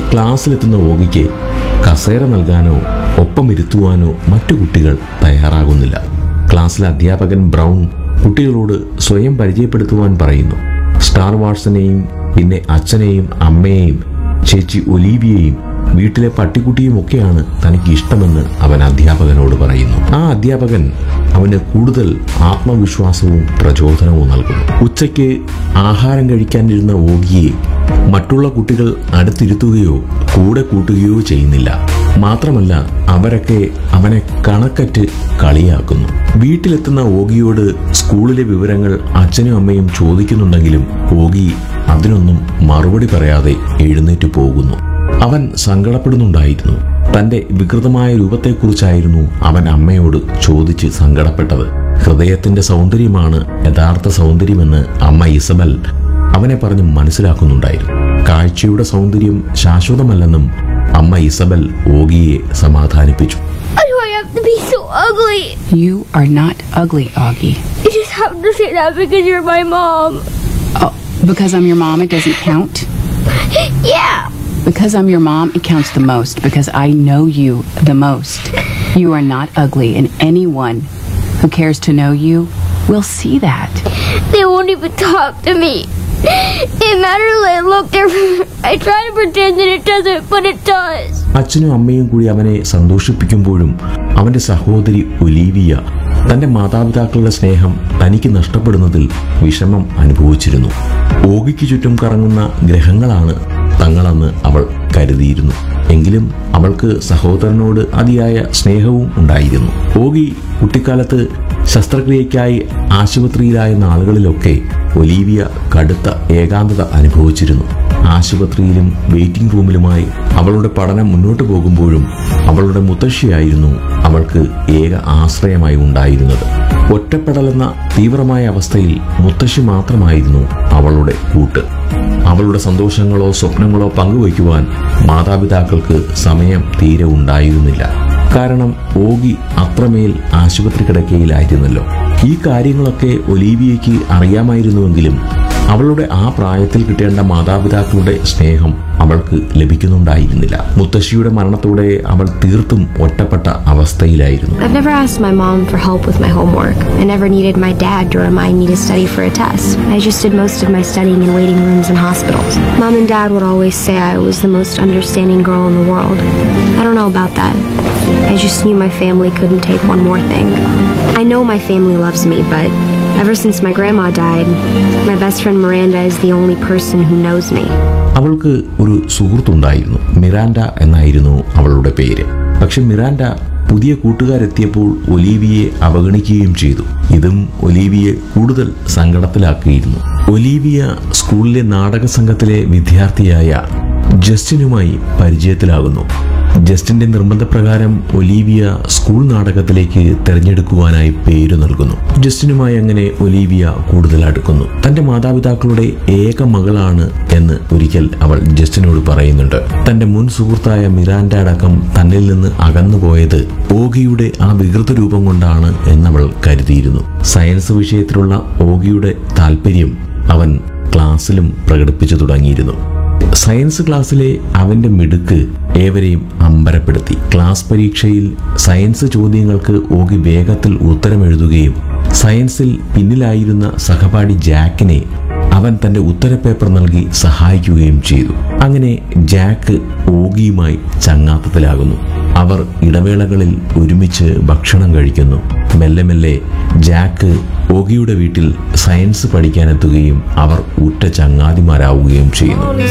ക്ലാസ്സിലെത്തുന്ന ഓഗിക്ക് കസേര നൽകാനോ ഒപ്പം ഇരുത്തുവാനോ മറ്റു കുട്ടികൾ തയ്യാറാകുന്നില്ല ക്ലാസ്സിലെ അധ്യാപകൻ ബ്രൗൺ കുട്ടികളോട് സ്വയം പരിചയപ്പെടുത്തുവാൻ പറയുന്നു സ്റ്റാർ വാട്സനെയും പിന്നെ അച്ഛനെയും അമ്മയെയും ചേച്ചി ഒലീവിയെയും വീട്ടിലെ പട്ടിക്കുട്ടിയും ഒക്കെയാണ് തനിക്ക് ഇഷ്ടമെന്ന് അവൻ അധ്യാപകനോട് പറയുന്നു ആ അധ്യാപകൻ അവന് കൂടുതൽ ആത്മവിശ്വാസവും പ്രചോദനവും നൽകുന്നു ഉച്ചയ്ക്ക് ആഹാരം കഴിക്കാനിരുന്ന ഓഗിയെ മറ്റുള്ള കുട്ടികൾ അടുത്തിരുത്തുകയോ കൂടെ കൂട്ടുകയോ ചെയ്യുന്നില്ല മാത്രമല്ല അവരൊക്കെ അവനെ കണക്കറ്റ് കളിയാക്കുന്നു വീട്ടിലെത്തുന്ന ഓഗിയോട് സ്കൂളിലെ വിവരങ്ങൾ അച്ഛനും അമ്മയും ചോദിക്കുന്നുണ്ടെങ്കിലും ഓഗി അതിനൊന്നും മറുപടി പറയാതെ എഴുന്നേറ്റ് പോകുന്നു അവൻ സങ്കടപ്പെടുന്നുണ്ടായിരുന്നു തന്റെ വികൃതമായ രൂപത്തെക്കുറിച്ചായിരുന്നു അവൻ അമ്മയോട് ചോദിച്ച് സങ്കടപ്പെട്ടത് ഹൃദയത്തിന്റെ സൗന്ദര്യമാണ് യഥാർത്ഥ സൗന്ദര്യമെന്ന് അമ്മ ഇസബൽ അവനെ പറഞ്ഞ് മനസ്സിലാക്കുന്നുണ്ടായിരുന്നു കാഴ്ചയുടെ സൗന്ദര്യം ശാശ്വതമല്ലെന്നും അമ്മ ഇസബൽ ഓഗിയെ സമാധാനിപ്പിച്ചു Why do I have to be so ugly? You are not ugly, Augie. You just have to say that because you're my mom. Oh, because I'm your mom, it doesn't count? Yeah. Because I'm your mom, it counts the most because I know you the most. You are not ugly, and anyone who cares to know you will see that. They won't even talk to me. It matters that I look different. I try to pretend that it doesn't, but it does. അച്ഛനും അമ്മയും കൂടി അവനെ സന്തോഷിപ്പിക്കുമ്പോഴും അവന്റെ സഹോദരി Olivia തന്റെ മാതാപിതാക്കളുടെ സ്നേഹം തനിക്ക് നഷ്ടപ്പെടുന്നതിൽ വിഷമം അനുഭവിച്ചിരുന്നു ഓഗിക്ക് ചുറ്റും കറങ്ങുന്ന ഗ്രഹങ്ങളാണ് തങ്ങളെന്ന് അവൾ കരുതിയിരുന്നു എങ്കിലും അവൾക്ക് സഹോദരനോട് അതിയായ സ്നേഹവും ഉണ്ടായിരുന്നു ഓഗി കുട്ടിക്കാലത്ത് ശസ്ത്രക്രിയയ്ക്കായി ആശുപത്രിയിലായ നാളുകളിലൊക്കെ ഒലീവിയ കടുത്ത ഏകാന്തത അനുഭവിച്ചിരുന്നു ആശുപത്രിയിലും വെയിറ്റിംഗ് റൂമിലുമായി അവളുടെ പഠനം മുന്നോട്ട് പോകുമ്പോഴും അവളുടെ മുത്തശ്ശിയായിരുന്നു അവൾക്ക് ഏക ആശ്രയമായി ഉണ്ടായിരുന്നത് ഒറ്റപ്പെടലെന്ന തീവ്രമായ അവസ്ഥയിൽ മുത്തശ്ശി മാത്രമായിരുന്നു അവളുടെ കൂട്ട് അവളുടെ സന്തോഷങ്ങളോ സ്വപ്നങ്ങളോ പങ്കുവയ്ക്കുവാൻ മാതാപിതാക്കൾക്ക് സമയം തീരെ ഉണ്ടായിരുന്നില്ല കാരണം ഓഗി അത്രമേൽ ആശുപത്രി കിടക്കയിലായിരുന്നല്ലോ ഈ കാര്യങ്ങളൊക്കെ ഒലീവിയയ്ക്ക് അറിയാമായിരുന്നുവെങ്കിലും അവളുടെ ആ പ്രായത്തിൽ കിട്ടേണ്ട മാതാപിതാക്കളുടെ സ്നേഹം അവൾക്ക് ലഭിക്കുന്നുണ്ടായിരുന്നില്ല മുത്തശ്ശിയുടെ മരണത്തോടെ അവൾ തീർത്തും ഒറ്റപ്പെട്ട അവസ്ഥയിലായിരുന്നു I've never asked my mom for help with my homework. I never needed my dad to remind me to study for a test. I just did most of my studying in waiting rooms and hospitals. Mom and dad would always say I was the most understanding girl in the world. I don't know about that. I just knew my family couldn't take one more thing. I know my family loves me, but ever since my grandma died, my best friend Miranda is the only person who knows me. അവൾക്ക് ഒരു സുഹൃത്തുണ്ടായിരുന്നു Miranda എന്നായിരുന്നു അവളുടെ പേര് പക്ഷെ Miranda പുതിയ കൂട്ടുകാരെത്തിയപ്പോൾ ഒലീവിയെ അവഗണിക്കുകയും ചെയ്തു ഇതും ഒലീവിയെ കൂടുതൽ സങ്കടത്തിലാക്കിയിരുന്നു ഒലീവിയ സ്കൂളിലെ നാടക സംഘത്തിലെ വിദ്യാർത്ഥിയായ ജസ്റ്റിനുമായി പരിചയത്തിലാകുന്നു ജസ്റ്റിന്റെ നിർബന്ധപ്രകാരം ഒലീവിയ സ്കൂൾ നാടകത്തിലേക്ക് തെരഞ്ഞെടുക്കുവാനായി പേര് നൽകുന്നു ജസ്റ്റിനുമായി അങ്ങനെ ഒലീവിയ കൂടുതൽ അടുക്കുന്നു തന്റെ മാതാപിതാക്കളുടെ ഏക മകളാണ് എന്ന് ഒരിക്കൽ അവൾ ജസ്റ്റിനോട് പറയുന്നുണ്ട് തന്റെ മുൻ സുഹൃത്തായ മിറാൻഡ അടക്കം തന്നിൽ നിന്ന് അകന്നുപോയത് ഓഗിയുടെ ആ വികൃത രൂപം കൊണ്ടാണ് എന്നവൾ കരുതിയിരുന്നു സയൻസ് വിഷയത്തിലുള്ള ഓഗിയുടെ താല്പര്യം അവൻ ക്ലാസ്സിലും പ്രകടിപ്പിച്ചു തുടങ്ങിയിരുന്നു സയൻസ് ക്ലാസ്സിലെ അവന്റെ മിടുക്ക് ഏവരെയും അമ്പരപ്പെടുത്തി ക്ലാസ് പരീക്ഷയിൽ സയൻസ് ചോദ്യങ്ങൾക്ക് ഓഗി വേഗത്തിൽ ഉത്തരമെഴുതുകയും സയൻസിൽ പിന്നിലായിരുന്ന സഹപാഠി ജാക്കിനെ അവൻ തന്റെ ഉത്തരപേപ്പർ നൽകി സഹായിക്കുകയും ചെയ്തു അങ്ങനെ ജാക്ക് ഓഗിയുമായി ചങ്ങാത്തത്തിലാകുന്നു അവർ ഇടവേളകളിൽ ഒരുമിച്ച് ഭക്ഷണം കഴിക്കുന്നു മെല്ലെ മെല്ലെ ജാക്ക് ഓഗിയുടെ വീട്ടിൽ സയൻസ് പഠിക്കാനെത്തുകയും അവർ ഉറ്റ ചങ്ങാതിമാരാവുകയും ചെയ്യുന്നു